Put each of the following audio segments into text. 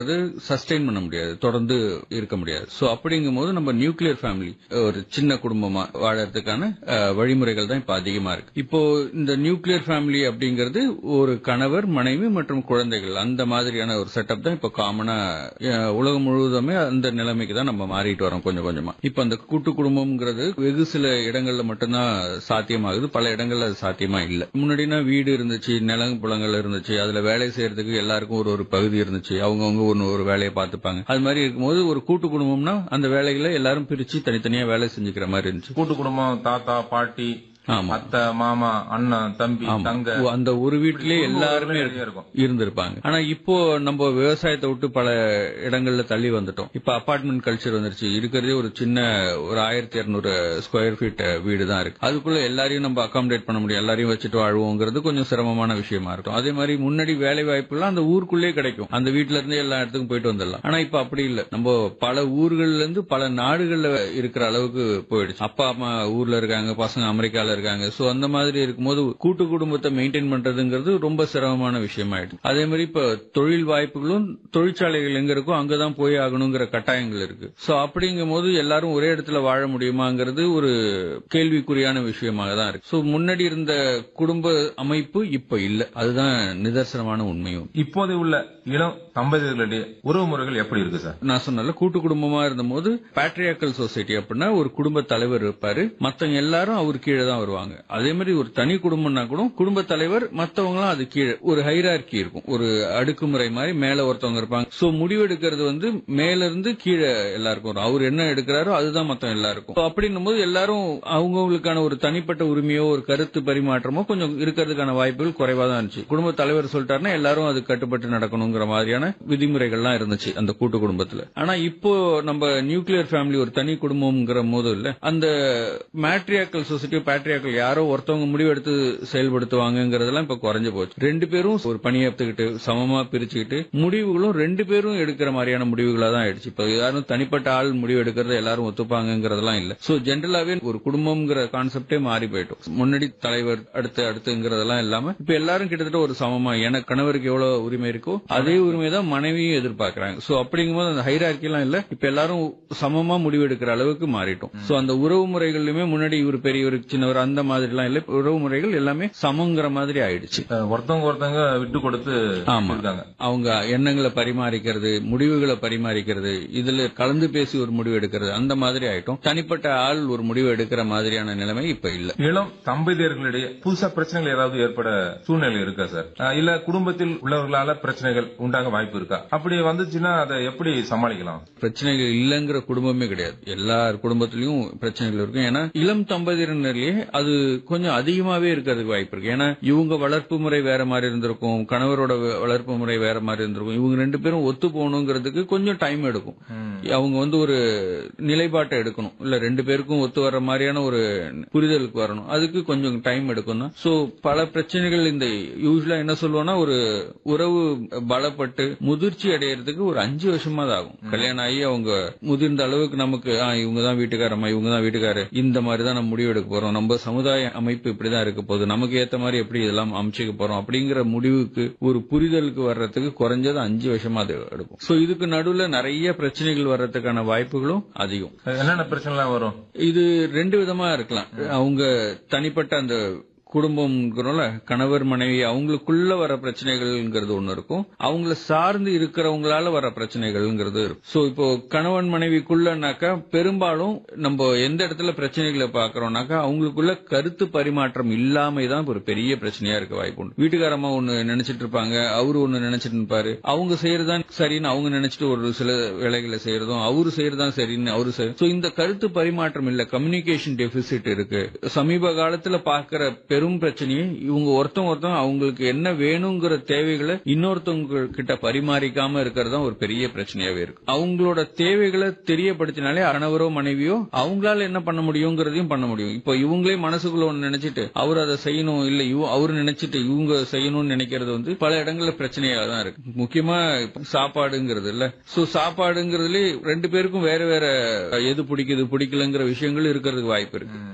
அது சஸ்டெயின் பண்ண முடியாது தொடர்ந்து இருக்க முடியாது சோ அப்படிங்கும் போது நம்ம நியூக்ளியர் ஃபேமிலி ஒரு சின்ன குடும்பமா வாழறதுக்கான அஹ், வழிமுறைகள் தான் இப்ப அதிகமா இருக்கு இப்போ இந்த நியூக்ளியர் ஃபேமிலி அப்படிங்கிறது ஒரு கணவர் மனைவி மற்றும் குழந்தைகள் அந்த மாதிரியான ஒரு செட்டப் தான் இப்ப காமனா அஹ், உலகம் முழுவதுமே அந்த நிலைமைக்கு தான் நம்ம மாறிட்டு வரோம் கொஞ்சம் கொஞ்சமா இப்ப அந்த கூட்டு குடும்பம்ங்கிறது வெகு சில இடங்கள்ல மட்டும்தான் சாத்தியமாகுது பல இடங்கள்ல அது சாத்தியமா இல்ல முன்னாடினா வீடு இருந்துச்சு நிலம் புலங்கள் இருந்துச்சு அதுல வேலை செய்யறதுக்கு எல்லாருக்கும் ஒரு ஒரு பகுதி இருந்துச்சு அவங்கவுங்க ஒன்னு ஒரு வேலையை பார்த்துப்பாங்க அது மாதிரி இருக்கும்போது ஒரு கூட்டு குடும்பம்னா அந்த வேலைகளை எல்லாரும் பிரிச்சு தனித்தனியா வேலை செஞ்சுக்கிற மாதிரி இருந்துச்சு கூட்டு குடும்பம் தாத்தா பாட்டி ஆமா அத்தை மாமா அண்ணன் தம்பி தங்க ஓ, அந்த ஒரு வீட்டிலே எல்லாருமே நிறைய இருக்கும் இருந்திருப்பாங்க ஆனா இப்போ நம்ம விவசாயத்தை விட்டு பல இடங்கள்ல தள்ளி வந்துட்டோம் இப்ப அபார்ட்மெண்ட் கல்ச்சர் வந்துருச்சு இருக்கிறதே ஒரு சின்ன ஒரு ஆயிரத்தி இருநூறு ஸ்கொயர் ஃபீட் வீடு தான் இருக்கு அதுக்குள்ள எல்லாரையும் நம்ம அகாமடேட் பண்ண முடியும் எல்லாரையும் வச்சுட்டு வாழ்வோங்கிறது கொஞ்சம் சிரமமான விஷயமா இருக்கும் அதே மாதிரி முன்னாடி வேலை வாய்ப்புலாம் அந்த ஊருக்குள்ளே கிடைக்கும் அந்த வீட்ல இருந்து எல்லா இடத்துக்கும் போயிட்டு வந்துடலாம் ஆனா இப்ப அப்படி இல்ல நம்ம பல ஊர்கள்ல இருந்து பல நாடுகள்ல இருக்கிற அளவுக்கு போயிடுச்சு அப்பா அம்மா ஊர்ல இருக்காங்க பசங்க அமெரிக்கால இருக்காங்க சோ அந்த மாதிரி இருக்கும்போது கூட்டு குடும்பத்தை மெயின்டைன் பண்றதுங்கிறது ரொம்ப சிரமமான விஷயமாயிடுச்சு அதே மாதிரி இப்ப தொழில் வாய்ப்புகளும் தொழிற்சாலைகள் எங்க இருக்கோ அங்கதான் போய் ஆகணுங்கிற கட்டாயங்கள் இருக்கு சோ அப்படிங்கும் போது எல்லாரும் ஒரே இடத்துல வாழ முடியுமாங்கிறது ஒரு கேள்விக்குறியான விஷயமாக தான் இருக்கு சோ முன்னாடி இருந்த குடும்ப அமைப்பு இப்ப இல்ல அதுதான் நிதர்சனமான உண்மையும் இப்போது உள்ள இளம் தம்பதிகளிடையே உறவு முறைகள் எப்படி இருக்கு சார் நான் சொன்னல கூட்டு குடும்பமா இருந்தபோது பேட்ரியாக்கல் சொசைட்டி அப்படின்னா ஒரு குடும்ப தலைவர் இருப்பாரு மத்தவங்க எல்லாரும் அவர் கீழே தான் வருவாங்க அதே மாதிரி ஒரு தனி குடும்பம்னா கூட குடும்ப தலைவர் மத்தவங்களும் அது கீழே ஒரு ஹைரார்கி இருக்கும் ஒரு அடுக்குமுறை மாதிரி மேல ஒருத்தவங்க இருப்பாங்க சோ முடிவெடுக்கிறது வந்து மேல இருந்து கீழே எல்லாருக்கும் வரும் அவர் என்ன எடுக்கிறாரோ அதுதான் மத்தம் எல்லாருக்கும் So அப்படின்னும் போது எல்லாரும் அவங்கவுங்களுக்கான ஒரு தனிப்பட்ட உரிமையோ ஒரு கருத்து பரிமாற்றமோ கொஞ்சம் இருக்கிறதுக்கான வாய்ப்புகள் குறைவா தான் இருந்துச்சு குடும்ப தலைவர் சொல்லிட்டாருன்னா எல்லாரும் அது கட்டுப்பட்டு நடக்கணுங்கிற மாதிரியான விதிமுறைகள்லாம் இருந்துச்சு அந்த கூட்டு குடும்பத்துல ஆனா இப்போ நம்ம நியூக்ளியர் ஃபேமிலி ஒரு தனி குடும்பம்ங்கிற போது இல்ல அந்த மேட்ரியாக்கல் சொசைட்டி பேட்ரியாக்கல் யாரோ ஒருத்தவங்க முடிவெடுத்து செயல்படுத்துவாங்கங்கிறதெல்லாம் இப்ப குறைஞ்சு போச்சு ரெண்டு பேரும் ஒரு பணியை எடுத்துக்கிட்டு சமமா பிரிச்சுக்கிட்டு முடிவுகளும் ரெண்டு பேரும் எடுக்கிற மாதிரியான முடிவுகளா தான் ஆயிடுச்சு இப்ப யாரும் தனிப்பட்ட ஆள் முடிவு எடுக்கிறத எல்லாரும் ஒத்துப்பாங்கங்கிறதெல்லாம் இல்ல சோ ஜென்ரலாவே ஒரு குடும்பம்ங்கிற கான்செப்டே மாறி போயிட்டோம் முன்னாடி தலைவர் அடுத்து அடுத்துங்கிறதெல்லாம் இல்லாம இப்ப எல்லாரும் கிட்டத்தட்ட ஒரு சமமா எனக்கு கணவருக்கு எவ்வளவு உரிமை இருக்கோ அதே உரிமை தான் மனைவியும் எதிர்பார்க்கறாங்க சோ அப்படிங்கும்போது அந்த ஹைரார்கி எல்லாம் இல்ல இப்ப எல்லாரும் சமமா முடிவெடுக்கிற அளவுக்கு மாறிட்டோம் சோ அந்த உறவு முறைகள்லயுமே முன்னாடி இவர் பெரியவர் சின்னவர் அந்த மாதிரி எல்லாம் இல்ல இப்ப உறவு முறைகள் எல்லாமே சமங்கிற மாதிரி ஆயிடுச்சு அஹ் ஒருத்தவங்க ஒருத்தவங்க விட்டு கொடுத்து ஆமா. இருக்காங்க அவங்க எண்ணங்களை பரிமாறிக்கிறது முடிவுகளை பரிமாறிக்கிறது இதுல கலந்து பேசி ஒரு முடிவு எடுக்கிறது அந்த மாதிரி ஆயிட்டோம் தனிப்பட்ட ஆள் ஒரு முடிவு எடுக்கிற மாதிரியான நிலைமை இப்ப இல்ல இளம் தம்பதியர்களிடையே புதுசா பிரச்சனைகள் ஏதாவது ஏற்பட சூழ்நிலை இருக்கா சார் அஹ் இல்ல குடும்பத்தில் உள்ளவர்களால பிரச்சனைகள் உண்டாக வாய்ப்பு இருக்கா அப்படி வந்துச்சுன்னா அதை எப்படி சமாளிக்கலாம் பிரச்சனைகள் இல்லங்கிற குடும்பமே கிடையாது எல்லார் குடும்பத்திலயும் பிரச்சனைகள் இருக்கும் ஏன்னா இளம் தம்பதியினர்லயே அது கொஞ்சம் அதிகமாவே இருக்கிறதுக்கு வாய்ப்பு இருக்கு ஏன்னா இவங்க வளர்ப்பு முறை வேற மாதிரி இருந்திருக்கும் கணவரோட வ- வளர்ப்பு முறை வேற மாதிரி இருந்திருக்கும் இவங்க ரெண்டு பேரும் ஒத்து போகணுங்கிறதுக்கு கொஞ்சம் டைம் எடுக்கும் அவங்க வந்து ஒரு நிலைப்பாட்டை எடுக்கணும் இல்ல ரெண்டு பேருக்கும் ஒத்து வர்ற மாதிரியான ஒரு புரிதலுக்கு வரணும் அதுக்கு கொஞ்சம் டைம் எடுக்கும் தான் சோ பல பிரச்சனைகள் இந்த யூஸ்வலா என்ன சொல்லுவோம்னா ஒரு உறவு பலப்பட்டு முதிர்ச்சி அடையறதுக்கு ஒரு அஞ்சு வருஷமா தான் ஆகும் கல்யாணம் ஆகி அவங்க முதிர்ந்த அளவுக்கு நமக்கு ஆ, இவங்க தான் வீட்டுக்காரம்மா இவங்க தான் வீட்டுக்காரு இந்த மாதிரி தான் நம்ம முடிவு எடுக்க போறோம் நம்ம சமுதாய அமைப்பு இப்படிதான் இருக்க போகுது நமக்கு ஏத்த மாதிரி எப்படி இதெல்லாம் அமைச்சுக்க போறோம் அப்படிங்கிற முடிவுக்கு ஒரு புரிதலுக்கு வர்றதுக்கு குறைஞ்சது அஞ்சு வருஷமா அது எடுக்கும் சோ இதுக்கு நடுவுல நிறைய பிரச்சனைகள் வர்றதுக்கான வாய்ப்புகளும் அதிகம் என்னென்ன பிரச்சனைலாம் வரும் இது ரெண்டு விதமா இருக்கலாம் அவங்க தனிப்பட்ட அந்த குடும்பம்ங்கிறோம்ல கணவர் மனைவி அவங்களுக்குள்ள வர பிரச்சனைகள்ங்கிறது ஒண்ணு இருக்கும் அவங்கள சார்ந்து இருக்கிறவங்களால வர பிரச்சனைகள்ங்கிறது இருக்கும் சோ இப்போ கணவன் மனைவிக்குள்ளனாக்கா பெரும்பாலும் நம்ம எந்த இடத்துல பிரச்சனைகளை பாக்குறோம்னாக்கா அவங்களுக்குள்ள கருத்து பரிமாற்றம் இல்லாம தான் ஒரு பெரிய பிரச்சனையா இருக்க வாய்ப்பு உண்டு வீட்டுக்காரம்மா ஒண்ணு நினைச்சிட்டு இருப்பாங்க அவரு ஒண்ணு நினைச்சிட்டு இருப்பாரு அவங்க செய்யறதுதான் சரின்னு அவங்க நினைச்சிட்டு ஒரு சில வேலைகளை செய்யறதும் அவரு செய்யறதுதான் சரின்னு அவரு செய்ய சோ இந்த கருத்து பரிமாற்றம் இல்ல கம்யூனிகேஷன் டெபிசிட் இருக்கு சமீப காலத்துல பாக்குற பெரும் பிரச்சனையே இவங்க ஒருத்தவங்க ஒருத்தவங்க அவங்களுக்கு என்ன வேணுங்கிற தேவைகளை இன்னொருத்தவங்க கிட்ட பரிமாறிக்காம இருக்கிறது தான் ஒரு பெரிய பிரச்சனையாவே இருக்கு அவங்களோட தேவைகளை தெரியப்படுத்தினாலே கணவரோ மனைவியோ அவங்களால என்ன பண்ண முடியுங்கிறதையும் பண்ண முடியும் இப்போ இவங்களே மனசுக்குள்ள ஒண்ணு நினைச்சிட்டு அவர் அதை செய்யணும் இல்ல இவ அவர் நினைச்சிட்டு இவங்க செய்யணும்னு நினைக்கிறது வந்து பல இடங்கள்ல பிரச்சனையா தான் இருக்கு முக்கியமா இப்ப சாப்பாடுங்கிறது இல்ல சோ சாப்பாடுங்கிறதுல ரெண்டு பேருக்கும் வேற வேற எது பிடிக்குது பிடிக்கலங்கிற விஷயங்கள் இருக்கிறதுக்கு வாய்ப்பு இருக்கு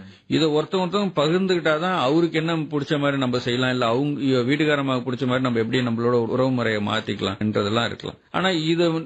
இதை ஒருத்தவங்க ஒருத்தவங்க பகிர்ந்துகிட்டாதான் அவருக்கு என்ன பிடிச்ச மாதிரி நம்ம செய்யலாம் இல்ல அவங்க வீட்டுக்காரமாக பிடிச்ச மாதிரி நம்ம எப்படி நம்மளோட உறவு முறையை மாத்திக்கலாம் என்றதெல்லாம் இருக்கலாம் ஆனா இதை